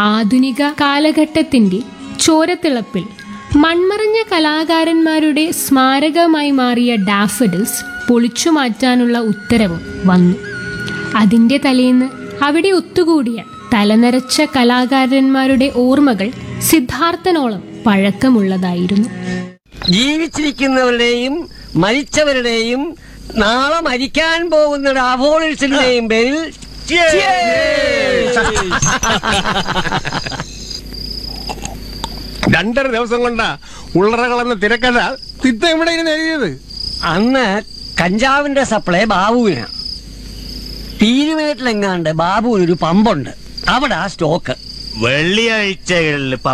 ആധുനിക കാലഘട്ടത്തിന്റെ ചോരത്തിളപ്പിൽ മൺമറഞ്ഞ കലാകാരന്മാരുടെ സ്മാരകമായി മാറിയ ഡാഫഡിൽസ് പൊളിച്ചു മാറ്റാനുള്ള ഉത്തരവും വന്നു അതിന്റെ തലേന്ന് അവിടെ ഒത്തുകൂടിയ തലനരച്ച കലാകാരന്മാരുടെ ഓർമ്മകൾ സിദ്ധാർത്ഥനോളം പഴക്കമുള്ളതായിരുന്നു ജീവിച്ചിരിക്കുന്നവരുടെയും മരിച്ചവരുടെയും നാളെ മരിക്കാൻ പോകുന്ന ഡാഫോഡിൽസിന്റെയും പേരിൽ രണ്ടര ദിവസം കൊണ്ടാ ഉള്ളറകളെന്ന തിരക്കഥ തിത്ത ഇവിടെ ഇരുന്ന് എഴുതിയത് അന്ന് കഞ്ചാവിന്റെ സപ്ലൈ ബാബുവിനാ പീരുമേട്ടിലെങ്ങാണ്ട് ബാബുവിനൊരു പമ്പുണ്ട് അവിടെ ആ സ്റ്റോക്ക് വെള്ളിയാഴ്ചകളിൽ